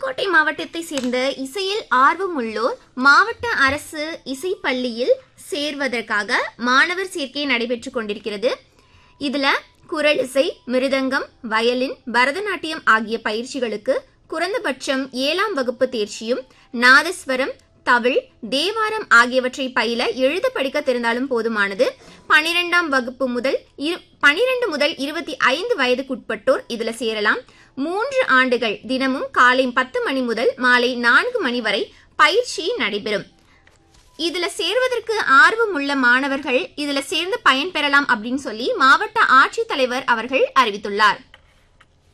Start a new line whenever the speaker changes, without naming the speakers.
புதுக்கோட்டை மாவட்டத்தை சேர்ந்த இசையில் ஆர்வம் உள்ளோர் மாவட்ட அரசு இசைப்பள்ளியில் சேர்வதற்காக மாணவர் சேர்க்கை நடைபெற்றுக் கொண்டிருக்கிறது இதுல குரல் இசை மிருதங்கம் வயலின் பரதநாட்டியம் ஆகிய பயிற்சிகளுக்கு குறைந்தபட்சம் ஏழாம் வகுப்பு தேர்ச்சியும் நாதஸ்வரம் தவிழ் தேவாரம் ஆகியவற்றை பயில எழுத படிக்க தெரிந்தாலும் போதுமானது பனிரெண்டாம் வகுப்பு முதல் பனிரெண்டு முதல் இருபத்தி ஐந்து வயதுக்குட்பட்டோர் இதுல சேரலாம் மூன்று ஆண்டுகள் தினமும் காலை பத்து மணி முதல் மாலை நான்கு மணி வரை பயிற்சி நடைபெறும் இதுல சேர்வதற்கு ஆர்வம் உள்ள மாணவர்கள் இதுல சேர்ந்து பயன்பெறலாம் அப்படின்னு சொல்லி மாவட்ட ஆட்சித்தலைவர் அவர்கள் அறிவித்துள்ளார்